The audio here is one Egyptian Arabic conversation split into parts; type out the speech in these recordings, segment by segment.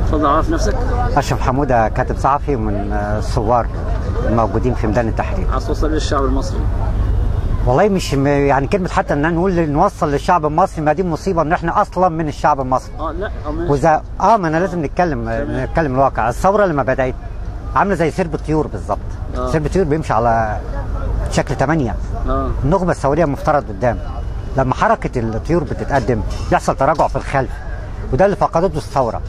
اتفضل عرف نفسك اشرف حموده كاتب صحفي ومن الثوار الموجودين في ميدان التحرير عايز توصل للشعب المصري والله مش م- يعني كلمه حتى ان نقول نوصل للشعب المصري ما دي مصيبه ان احنا اصلا من الشعب المصري اه لا اه ماشي وإذا اه ما انا لازم نتكلم نتكلم الواقع الثوره لما بدات عامله زي سرب الطيور بالظبط آه. سرب الطيور بيمشي على شكل ثمانيه اه النخبه الثوريه مفترض قدام لما حركه الطيور بتتقدم بيحصل تراجع في الخلف وده اللي فقدته الثوره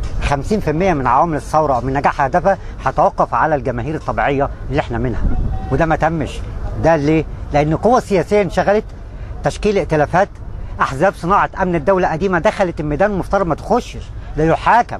50% من عوامل الثوره من نجاح هدفها هتوقف على الجماهير الطبيعيه اللي احنا منها وده ما تمش ده ليه؟ لان القوى السياسيه انشغلت تشكيل ائتلافات احزاب صناعه امن الدوله قديمه دخلت الميدان المفترض ما تخشش ده يحاكم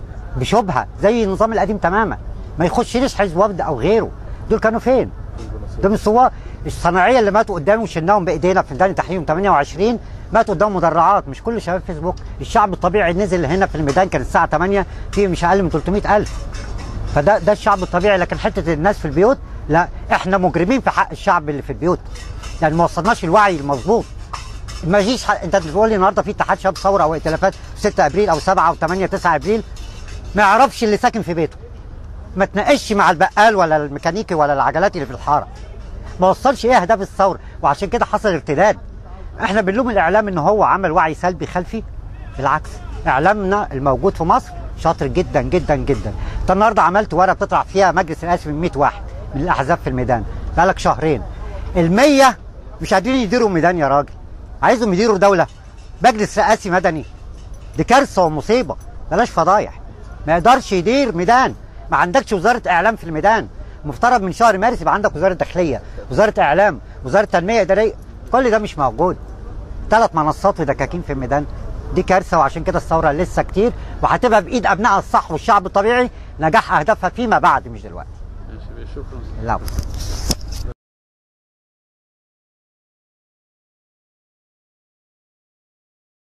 بشبهه زي النظام القديم تماما ما يخشليش حزب وفد او غيره دول كانوا فين؟ دول الثوار الصناعيه اللي ماتوا قدامي وشلناهم بايدينا في ميدان التحرير يوم 28 ماتوا قدام مدرعات مش كل شباب فيسبوك الشعب الطبيعي نزل هنا في الميدان كان الساعه 8 في مش اقل من 300000 فده ده الشعب الطبيعي لكن حته الناس في البيوت لا احنا مجرمين في حق الشعب اللي في البيوت يعني ما وصلناش الوعي المظبوط ما يجيش ح- انت بتقول لي النهارده في اتحاد شباب ثوره او ائتلافات 6 ابريل او 7 او 8 9 ابريل ما يعرفش اللي ساكن في بيته ما تناقش مع البقال ولا الميكانيكي ولا العجلات اللي في الحاره ما وصلش ايه اهداف الثوره وعشان كده حصل ارتداد احنا بنلوم الاعلام ان هو عمل وعي سلبي خلفي بالعكس اعلامنا الموجود في مصر شاطر جدا جدا جدا انت النهارده عملت ورقه بتطلع فيها مجلس رئاسي من 100 واحد من الاحزاب في الميدان بقالك شهرين ال 100 مش قادرين يديروا ميدان يا راجل عايزهم يديروا دوله مجلس رئاسي مدني دي كارثه ومصيبه بلاش فضايح ما يقدرش يدير ميدان ما عندكش وزاره اعلام في الميدان مفترض من شهر مارس يبقى عندك وزاره داخليه وزاره اعلام وزاره تنميه اداريه كل ده مش موجود ثلاث منصات ودكاكين في الميدان دي كارثه وعشان كده الثوره لسه كتير وهتبقى بايد ابنائها الصح والشعب الطبيعي نجاح اهدافها فيما بعد مش دلوقتي ماشي شكرا لا